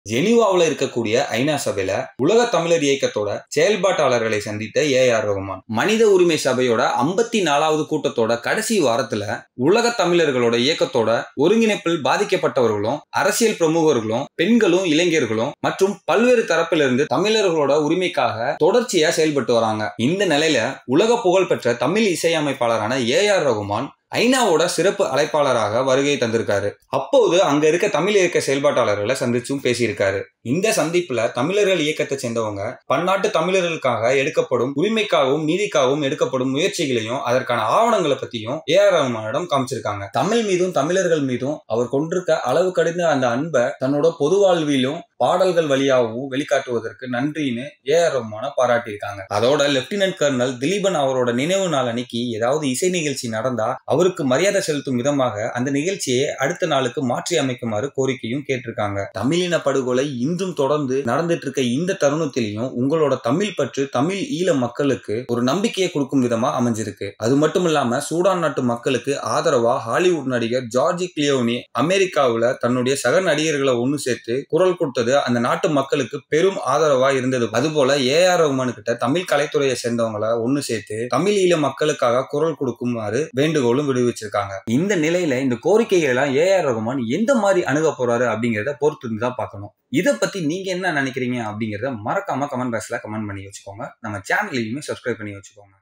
ஜெனீவாவில் இருக்கக்கூடிய ஐநா சபையில உலக தமிழர் இயக்கத்தோட செயல்பாட்டாளர்களை சந்தித்த ஏ ஆர் ரகுமான் மனித உரிமை சபையோட ஐம்பத்தி நாலாவது கூட்டத்தோட கடைசி வாரத்துல உலக தமிழர்களோட இயக்கத்தோட ஒருங்கிணைப்பில் பாதிக்கப்பட்டவர்களும் அரசியல் பிரமுகர்களும் பெண்களும் இளைஞர்களும் மற்றும் பல்வேறு தரப்பிலிருந்து தமிழர்களோட உரிமைக்காக தொடர்ச்சியா செயல்பட்டு வராங்க இந்த நிலையில உலக புகழ்பெற்ற தமிழ் இசையமைப்பாளரான ஏ ஆர் ரகுமான் ஐநாவோட சிறப்பு அழைப்பாளராக வருகை தந்திருக்காரு அப்போது அங்க இருக்க தமிழ் இயக்க செயல்பாட்டாளர்களை சந்திச்சும் பேசியிருக்காரு இந்த சந்திப்புல தமிழர்கள் இயக்கத்தை சேர்ந்தவங்க பன்னாட்டு தமிழர்களுக்காக எடுக்கப்படும் உரிமைக்காகவும் நீதிக்காகவும் எடுக்கப்படும் முயற்சிகளையும் அதற்கான ஆவணங்களை பத்தியும் ஏ ஆர் ரஹ்மானிடம் காமிச்சிருக்காங்க தமிழ் மீதும் தமிழர்கள் மீதும் அவர் கொண்டிருக்க அளவு கடந்த அந்த அன்பை தன்னோட பொது வாழ்விலும் பாடல்கள் வழியாகவும் வெளிக்காட்டுவதற்கு நன்றின்னு ஏ ஆர் ரஹ்மான பாராட்டியிருக்காங்க அதோட லெப்டினன்ட் கர்னல் திலீபன் அவரோட நினைவு நாள் அன்னைக்கு ஏதாவது இசை நிகழ்ச்சி நடந்தா அவருக்கு மரியாதை செலுத்தும் விதமாக அந்த நிகழ்ச்சியை அடுத்த நாளுக்கு மாற்றி அமைக்குமாறு கோரிக்கையும் கேட்டிருக்காங்க தமிழின படுகொலை இன்றும் தொடர்ந்து நடந்துட்டு இருக்க இந்த தருணத்திலையும் உங்களோட தமிழ் பற்று தமிழ் ஈழ மக்களுக்கு ஒரு நம்பிக்கையை கொடுக்கும் விதமா அமைஞ்சிருக்கு அது மட்டும் இல்லாம சூடான் நாட்டு மக்களுக்கு ஆதரவா ஹாலிவுட் நடிகர் ஜார்ஜி கிளியோனி அமெரிக்காவுல தன்னுடைய சக நடிகர்களை ஒண்ணு சேர்த்து குரல் கொடுத்தது அந்த நாட்டு மக்களுக்கு பெரும் ஆதரவா இருந்தது அதுபோல ஏ ஆர் ரகுமான் கிட்ட தமிழ் கலைத்துறையை சேர்ந்தவங்கள ஒண்ணு சேர்த்து தமிழ் ஈழ மக்களுக்காக குரல் கொடுக்குமாறு வேண்டுகோளும் விடுவிச்சிருக்காங்க இந்த நிலையில இந்த கோரிக்கைகள் எல்லாம் ஏ ஆர் ரகுமான் எந்த மாதிரி அணுக போறாரு அப்படிங்கறத பொறுத்து இருந்து தான் பார்க்கணும் இதை பத்தி நீங்க என்ன நினைக்கிறீங்க அப்படிங்கறத மறக்காம கமெண்ட் பாக்ஸ்ல கமெண்ட் பண்ணி வச்சுக்கோங்க நம்ம சேனலையுமே சப்ஸ்கிரைப் பண்ணி வச்சுக்கோங்க